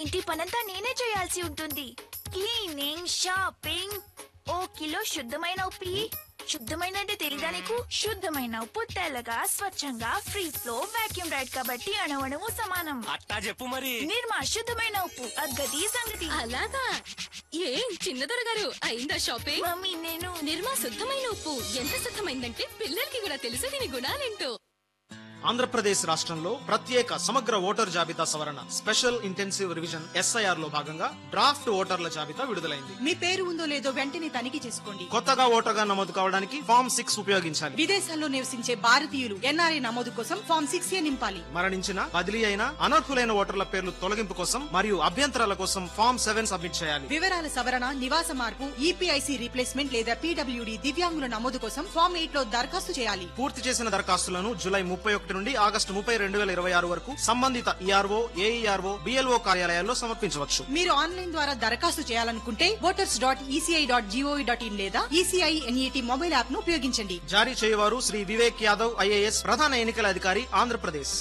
ఇంటి పనంతా నేనే చేయాల్సి ఉంటుంది క్లీనింగ్ షాపింగ్ ఓ కిలో శుద్ధమైన ఉప్పు ఇయ్యి. శుద్ధమైన అంటే తెలీదా నీకు శుద్ధమైన ఉప్పు తెల్లగా స్వచ్ఛంగా ఫ్రీ ఫ్లో వాక్యూమ్ రైడ్ కాబట్టి అణవణము సమానం అట్టా చెప్పు మరి నిర్మా శుద్ధమైన ఉప్పు అగ్గది సంగతి అలాగా ఏం చిన్నదొర గారు అయిందా షాపింగ్ మమ్మీ నేను నిర్మా శుద్ధమైన ఉప్పు ఎంత శుద్ధమైందంటే పిల్లలకి కూడా తెలుసు దీని గుణాలేంటో ఆంధ్రప్రదేశ్ రాష్ట్రంలో ప్రత్యేక సమగ్ర ఓటర్ జాబితా సవరణ స్పెషల్ ఇంటెన్సివ్ రివిజన్ ఎస్ఐఆర్ లో భాగంగా డ్రాఫ్ట్ ఓటర్ల జాబితా విడుదలైంది మీ పేరు ఉందో లేదో వెంటనే తనిఖీ చేసుకోండి కొత్తగా ఓటర్గా నమోదు కావడానికి ఫామ్ సిక్స్ ఉపయోగించాలి విదేశాల్లో నివసించే భారతీయులు ఎన్ఆర్ఐ నమోదు కోసం ఫామ్ సిక్స్ ఏ నింపాలి మరణించిన బదిలీ అయిన అనర్హులైన ఓటర్ల పేర్లు తొలగింపు కోసం మరియు అభ్యంతరాల కోసం ఫామ్ సెవెన్ సబ్మిట్ చేయాలి వివరాల సవరణ నివాస మార్పు ఈపీఐసి రీప్లేస్మెంట్ లేదా పీడబ్ల్యూడి దివ్యాంగుల నమోదు కోసం ఫామ్ ఎయిట్ లో దరఖాస్తు చేయాలి పూర్తి చేసిన దరఖాస్తులను జూలై ముప్పై ఒకటి నుండి ఆగస్టు ముప్పై రెండు వేల ఇరవై ఆరు వరకు సంబంధిత ఈఆర్ఓ ఏఈఆర్ఓ బిఎల్ఓ కార్యాలయాల్లో సమర్పించవచ్చు మీరు ఆన్లైన్ ద్వారా దరఖాస్తు చేయాలనుకుంటే voters dot E C I dot G O V dot in లేదా ఈసీఐ ఎన్ఈటి మొబైల్ యాప్ ను ఉపయోగించండి జారీ చేయవారు శ్రీ వివేక్ యాదవ్ ఐఏఎస్ ప్రధాన ఎన్నికల అధికారి ఆంధ్రప్రదేశ్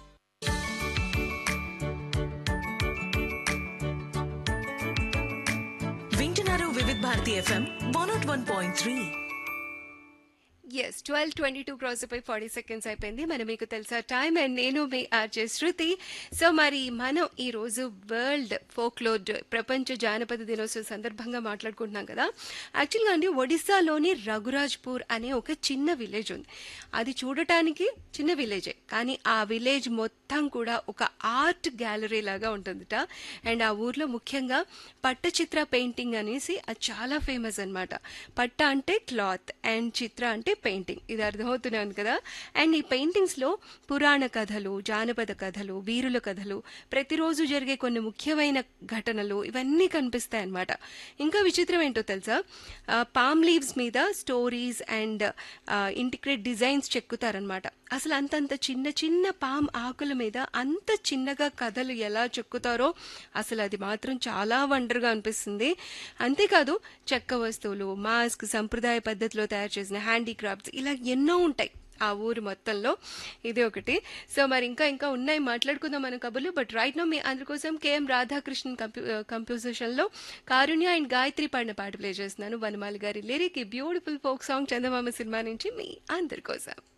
వింటున్నారు వివిధ Bharati FM one not one point three yes twelve twenty two cross అయిపోయి ఫార్టీ సెకండ్స్ అయిపోయింది మరి మీకు తెలుసా టైం అండ్ నేను మీ ఆర్జే శృతి సో మరి మనం ఈ రోజు వరల్డ్ ఫోక్లోడ్ ప్రపంచ జానపద దినోత్సవం సందర్భంగా మాట్లాడుకుంటున్నాం కదా యాక్చువల్గా అండి ఒడిస్సాలోని రఘురాజ్పూర్ అనే ఒక చిన్న విలేజ్ ఉంది అది చూడటానికి చిన్న విలేజే కానీ ఆ విలేజ్ మొత్తం కూడా ఒక ఆర్ట్ గ్యాలరీ లాగా ఉంటుందిట అండ్ ఆ ఊర్లో ముఖ్యంగా పట్టచిత్ర పెయింటింగ్ అనేసి అది చాలా ఫేమస్ అన్నమాట పట్ట అంటే క్లాత్ అండ్ చిత్ర అంటే పెయింటింగ్ ఇది అర్థమవుతూనే ఉంది కదా అండ్ ఈ పెయింటింగ్స్లో పురాణ కథలు జానపద కథలు వీరుల కథలు ప్రతిరోజు జరిగే కొన్ని ముఖ్యమైన ఘటనలు ఇవన్నీ కనిపిస్తాయి అన్నమాట ఇంకా విచిత్రం ఏంటో తెలుసా పామ్ లీవ్స్ మీద స్టోరీస్ అండ్ ఇంటిగ్రేట్ డిజైన్స్ చెక్కుతారనమాట అసలు అంతంత చిన్న చిన్న పామ్ ఆకుల మీద అంత చిన్నగా కథలు ఎలా చెక్కుతారో అసలు అది మాత్రం చాలా వండర్గా అనిపిస్తుంది అంతేకాదు చెక్క వస్తువులు మాస్క్ సంప్రదాయ పద్ధతిలో తయారు చేసిన హ్యాండీక్రాఫ్ట్స్ ఇలా ఎన్నో ఉంటాయి ఆ ఊరు మొత్తంలో ఇది ఒకటి సో మరి ఇంకా ఇంకా ఉన్నాయి మాట్లాడుకుందాం మన కబుర్లు బట్ రైట్ నో మీ అందరి కోసం కేఎం రాధాకృష్ణన్ కంప్యూ కంపోజిషన్లో కారుణ్య అండ్ గాయత్రి పాడిన పాట ప్లే చేస్తున్నాను వనమాలి గారి లిరిక్ ఈ బ్యూటిఫుల్ ఫోక్ సాంగ్ చందమామ సినిమా నుంచి మీ అందరి కోసం